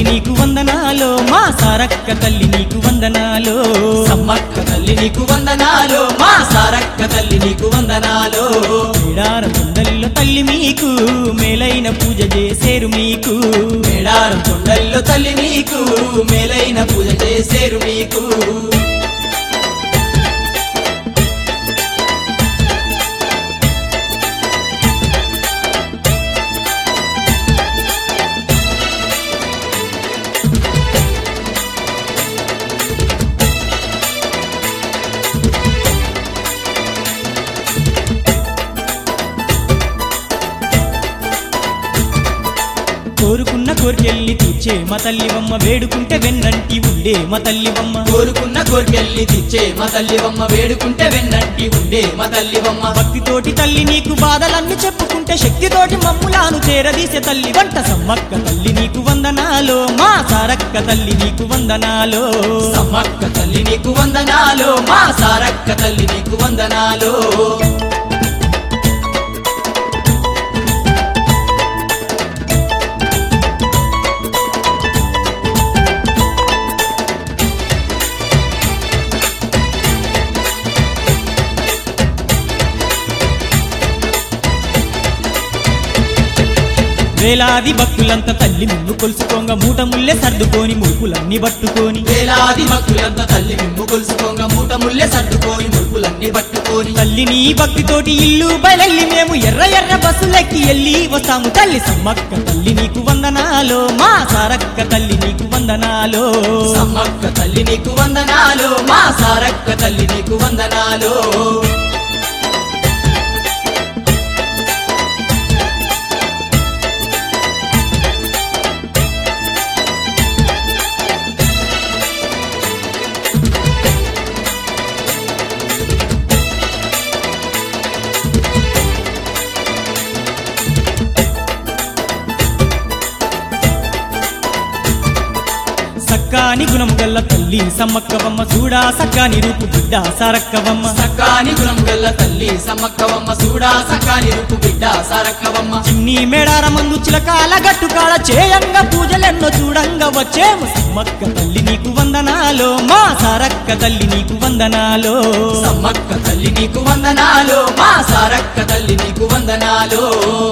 నీకు వందనాలో మా సారక్క తల్లి నీకు వందనాలో సమ్మక్క తల్లి నీకు వందనాలు మా సారక్క తల్లి నీకు వందనాలు మేడారం కొండల్లో తల్లి మీకు మేలైన పూజ చేసేరు మీకు మేడారం కొండల్లో తల్లి నీకు మేలైన పూజ చేసేరు మీకు కోరుకున్న కోరికెళ్ళి తీర్చే మా తల్లివమ్మ వేడుకుంటే వెన్నంటి ఉండే మా తల్లివమ్మ కోరుకున్న కోరికెళ్ళి తెచ్చే మా తల్లివమ్మ వేడుకుంటే వెన్నంటి ఉండే మా తల్లివమ్మ భక్తితోటి తల్లి నీకు బాధలన్నీ చెప్పుకుంటే శక్తితోటి మమ్ములాను చేరదీసే తల్లి వంట సమ్మక్క తల్లి నీకు వందనాలో మా సారక్క తల్లి నీకు వందనాలో సమ్మక్క తల్లి నీకు వందనాలు మా సారక్క తల్లి నీకు వందనాలు వేలాది భక్తులంతా తల్లి నిన్ను కొలుసుకోంగ మూట ముల్లె సర్దుకొని ముడుపులన్నీ పట్టుకొని వేలాది భక్తులంతా తల్లి మిమ్ము కొలుసుకోంగ మూట ముల్లె సర్దుకొని ముడుపులన్నీ పట్టుకొని తల్లి నీ భక్తితోటి ఇల్లు బయలెల్లి మేము ఎర్ర ఎర్ర బస్సులెక్కి ఎల్లి వస్తాము తల్లి సమ్మక్క తల్లి నీకు వందనాలో మా సారక్క తల్లి నీకు వందనాలో సమ్మక్క తల్లి నీకు వందనాలు మా సారక్క తల్లి నీకు వందనాలు సక్కాని గుణము గల్ల తల్లి సమ్మక్కవమ్మ చూడా సక్కాని రూపు బిడ్డ సారక్కవమ్మ సక్కాని గుణం గల్ల తల్లి సమ్మక్కవమ్మ సూడా సక్కాని రూపు బిడ్డ సారక్కవమ్మ చిన్ని మేడార మందు చిలకాల గట్టుకాల చేయంగా పూజలెన్నో చూడంగా వచ్చేము సమ్మక్క తల్లి నీకు వందనాలో మా సారక్క తల్లి నీకు వందనాలో సమ్మక్క తల్లి నీకు వందనాలు మా సారక్క తల్లి నీకు వందనాలు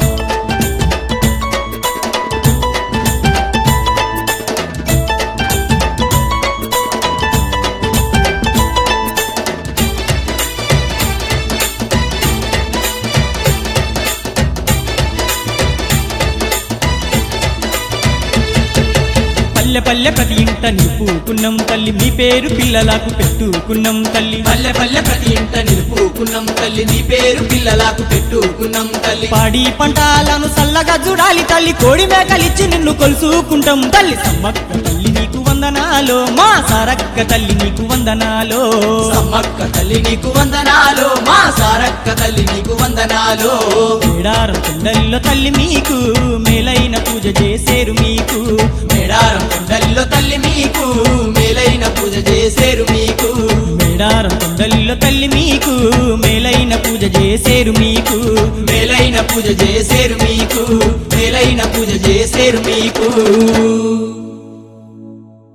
పల్లె పల్లె ప్రతి ఇంట నిలుపుకున్నాం తల్లి మీ పేరు పిల్లలకు పెట్టుకున్నాం తల్లి పల్లె పల్లె ప్రతి ఇంట నిలుపుకున్నాం తల్లి నీ పేరు పిల్లలకు పెట్టుకున్నాం తల్లి పాడి పంటాలను సల్లగా చూడాలి తల్లి కోడి మేకలిచ్చి నిన్ను కొలుసుకుంటాం తల్లి సమ్మక్క తల్లి నీకు వందనాలో మా సారక్క తల్లి నీకు వందనాలో సమ్మక్క తల్లి నీకు వందనాలు మా సారక్క తల్లి నీకు వందనాలు మేడారం కొండల్లో తల్లి మీకు మేలైన పూజ చేసేరు మీకు మేడారం కొండల్లో తల్లి మీకు మేలైన పూజ చేసేరు మీకు మేడారం కొండల్లో తల్లి మీకు మేలైన పూజ చేసేరు మీకు మేలైన పూజ చేసేరు మీకు మేలైన పూజ చేసేరు మీకు